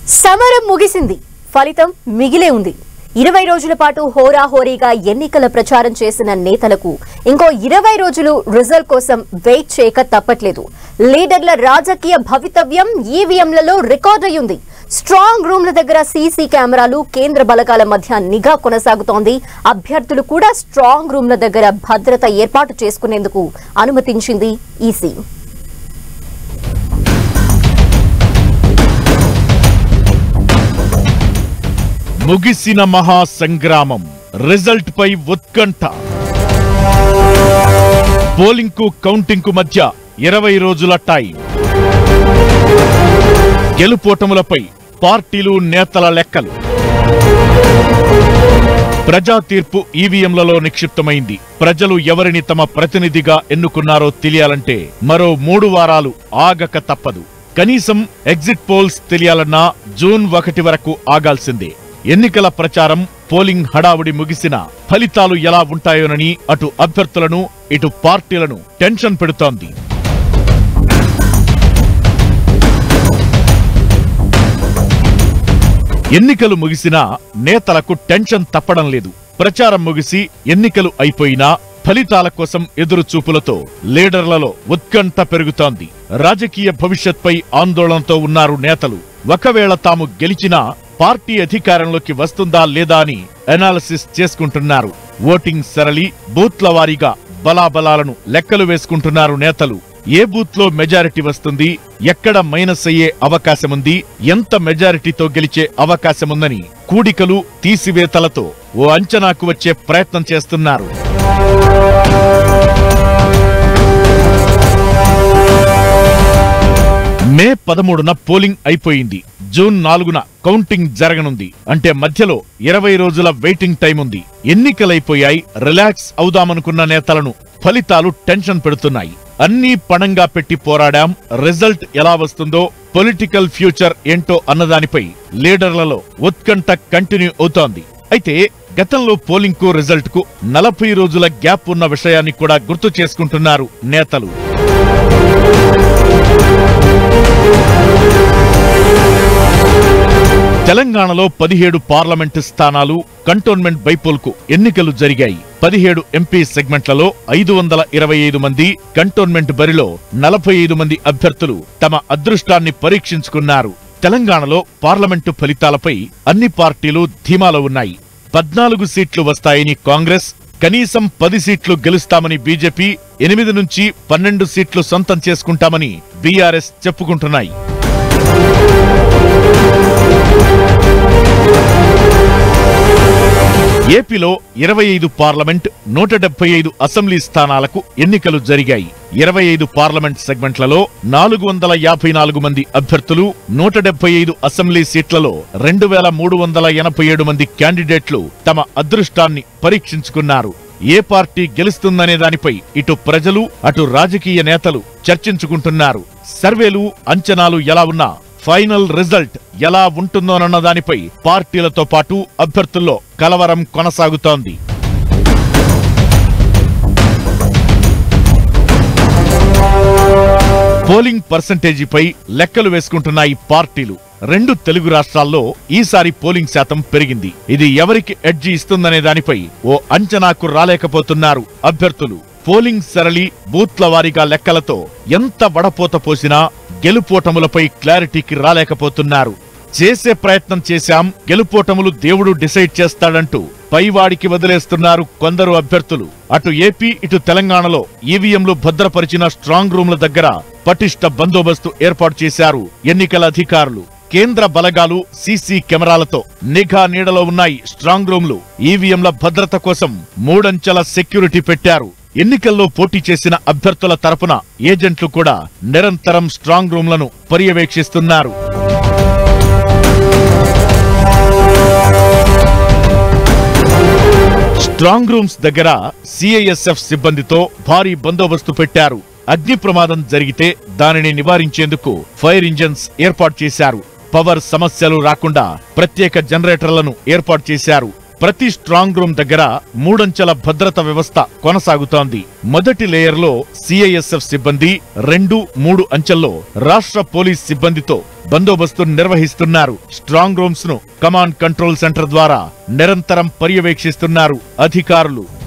సమరం ముగిసింది ఫలితం మిగిలే ఉంది ఇరవై రోజుల పాటు హోరాహోరీగా ఎన్నికల ప్రచారం చేసిన నేతలకు ఇంకో ఇరవై రోజులు రిజల్ట్ కోసం వెయిట్ చేయక తప్పట్లేదు లీడర్ల రాజకీయ భవితవ్యం ఈవీఎంలలో రికార్డ్ అయ్యింది స్ట్రాంగ్ రూమ్ల దగ్గర సీసీ కెమెరాలు కేంద్ర బలగాల మధ్య నిఘా కొనసాగుతోంది అభ్యర్థులు కూడా స్ట్రాంగ్ రూమ్ల దగ్గర భద్రత ఏర్పాటు చేసుకునేందుకు అనుమతించింది ఈసీ ముగిసిన మహా సంగ్రామం రిజల్ట్ పై ఉత్కంఠ పోలింగ్ కు కౌంటింగ్ కు మధ్య ఇరవై రోజుల టైం గెలుపోటములపై పార్టీలు నేతల లెక్కలు ప్రజా తీర్పు ఈవీఎంలలో నిక్షిప్తమైంది ప్రజలు ఎవరిని తమ ప్రతినిధిగా ఎన్నుకున్నారో తెలియాలంటే మరో మూడు వారాలు ఆగక తప్పదు కనీసం ఎగ్జిట్ పోల్స్ తెలియాలన్నా జూన్ ఒకటి వరకు ఆగాల్సిందే ఎన్నికల ప్రచారం పోలింగ్ హడావుడి ముగిసిన ఫలితాలు ఎలా ఉంటాయోనని అటు అభ్యర్థులను ఇటు పార్టీలను టెన్షన్ పెడుతోంది ఎన్నికలు ముగిసినా నేతలకు టెన్షన్ తప్పడం లేదు ప్రచారం ముగిసి ఎన్నికలు అయిపోయినా ఫలితాల కోసం ఎదురు చూపులతో లీడర్లలో ఉత్కంఠ పెరుగుతోంది రాజకీయ భవిష్యత్పై ఆందోళనతో ఉన్నారు నేతలు ఒకవేళ తాము గెలిచినా పార్టీ అధికారంలోకి వస్తుందా లేదా అని అనాలిసిస్ చేసుకుంటున్నారు ఓటింగ్ సరళి బూత్ల వారీగా బలాబలాలను లెక్కలు వేసుకుంటున్నారు నేతలు ఏ బూత్ లో మెజారిటీ వస్తుంది ఎక్కడ మైనస్ అయ్యే అవకాశముంది ఎంత మెజారిటీతో గెలిచే అవకాశముందని కూడికలు తీసివేతలతో ఓ అంచనాకు వచ్చే ప్రయత్నం చేస్తున్నారు మే పదమూడున పోలింగ్ అయిపోయింది జూన్ నాలుగున కౌంటింగ్ జరగనుంది అంటే మధ్యలో ఇరవై రోజుల వెయిటింగ్ టైం ఉంది ఎన్నికలైపోయాయి రిలాక్స్ అవుదామనుకున్న నేతలను ఫలితాలు టెన్షన్ పెడుతున్నాయి అన్నీ పణంగా పెట్టి పోరాడాం రిజల్ట్ ఎలా వస్తుందో పొలిటికల్ ఫ్యూచర్ ఏంటో అన్నదానిపై లీడర్లలో ఉత్కంఠ కంటిన్యూ అవుతోంది అయితే గతంలో పోలింగ్ కు రిజల్ట్ కు నలభై రోజుల గ్యాప్ ఉన్న విషయాన్ని కూడా గుర్తు చేసుకుంటున్నారు నేతలు తెలంగాణలో పదిహేడు పార్లమెంటు స్థానాలు కంటోన్మెంట్ బైపోల్కు ఎన్నికలు జరిగాయి పదిహేడు ఎంపీ సెగ్మెంట్లలో ఐదు వందల ఇరవై ఐదు మంది కంటోన్మెంట్ బరిలో నలభై ఐదు మంది అభ్యర్థులు తమ అదృష్టాన్ని పరీక్షించుకున్నారు తెలంగాణలో పార్లమెంటు ఫలితాలపై అన్ని పార్టీలు ధీమాలో ఉన్నాయి పద్నాలుగు సీట్లు వస్తాయని కాంగ్రెస్ కనీసం పది సీట్లు గెలుస్తామని బీజేపీ ఎనిమిది నుంచి పన్నెండు సీట్లు సొంతం చేసుకుంటామని బీఆర్ఎస్ చెప్పుకుంటున్నాయి ఏపీలో ఇరవై ఐదు పార్లమెంట్ నూట డెబ్బై ఐదు అసెంబ్లీ స్థానాలకు ఎన్నికలు జరిగాయి ఇరవై ఐదు పార్లమెంట్ సెగ్మెంట్లలో నాలుగు వందల యాభై నాలుగు మంది అభ్యర్థులు నూట డెబ్బై ఐదు అసెంబ్లీ సీట్లలో రెండు వేల మూడు వందల ఎనభై ఏడు మంది క్యాండిడేట్లు తమ అదృష్టాన్ని పరీక్షించుకున్నారు ఏ పార్టీ గెలుస్తుందనే దానిపై ఇటు ప్రజలు అటు రాజకీయ నేతలు చర్చించుకుంటున్నారు సర్వేలు అంచనాలు ఎలా ఉన్నా ఫైనల్ రిజల్ట్ ఎలా ఉంటుందోనన్న దానిపై పార్టీలతో పాటు అభ్యర్థుల్లో కలవరం కొనసాగుతోంది పోలింగ్ పర్సంటేజీపై లెక్కలు వేసుకుంటున్నాయి పార్టీలు రెండు తెలుగు రాష్ట్రాల్లో ఈసారి పోలింగ్ శాతం పెరిగింది ఇది ఎవరికి ఎడ్జి ఇస్తుందనే దానిపై ఓ అంచనాకు రాలేకపోతున్నారు అభ్యర్థులు పోలింగ్ సరళి బూత్ల వారీగా లెక్కలతో ఎంత వడపోత పోసినా గెలుపోటములపై క్లారిటీకి రాలేకపోతున్నారు చేసే ప్రయత్నం చేశాం గెలుపోటములు దేవుడు డిసైడ్ చేస్తాడంటూ పైవాడికి వదిలేస్తున్నారు కొందరు అభ్యర్థులు అటు ఏపీ ఇటు తెలంగాణలో ఈవీఎంలు భద్రపరిచిన స్ట్రాంగ్ రూమ్ల దగ్గర పటిష్ట బందోబస్తు ఏర్పాటు చేశారు ఎన్నికల అధికారులు కేంద్ర బలగాలు సీసీ కెమెరాలతో నిఘా నీడలో ఉన్నాయి స్ట్రాంగ్ రూమ్లు ఈవీఎంల భద్రత కోసం మూడంచెల సెక్యూరిటీ పెట్టారు ఎన్నికల్లో పోటీ చేసిన అభ్యర్థుల తరపున ఏజెంట్లు కూడా నిరంతరం స్ట్రాంగ్ రూమ్లను పర్యవేక్షిస్తున్నారు స్ట్రాంగ్ రూమ్స్ దగ్గర సిఐఎస్ఎఫ్ సిబ్బందితో భారీ బందోబస్తు పెట్టారు అగ్ని ప్రమాదం జరిగితే దానిని నివారించేందుకు ఫైర్ ఇంజన్స్ ఏర్పాటు చేశారు పవర్ సమస్యలు రాకుండా ప్రత్యేక జనరేటర్లను ఏర్పాటు చేశారు ప్రతి స్ట్రాంగ్ రూమ్ దగ్గర మూడంచెల భద్రత వ్యవస్థ కొనసాగుతోంది మొదటి లేయర్లో సిఐఎస్ఎఫ్ సిబ్బంది రెండు మూడు అంచెల్లో రాష్ట్ర పోలీస్ సిబ్బందితో బందోబస్తు నిర్వహిస్తున్నారు స్ట్రాంగ్ రూమ్స్ ను కమాండ్ కంట్రోల్ సెంటర్ ద్వారా నిరంతరం పర్యవేక్షిస్తున్నారు అధికారులు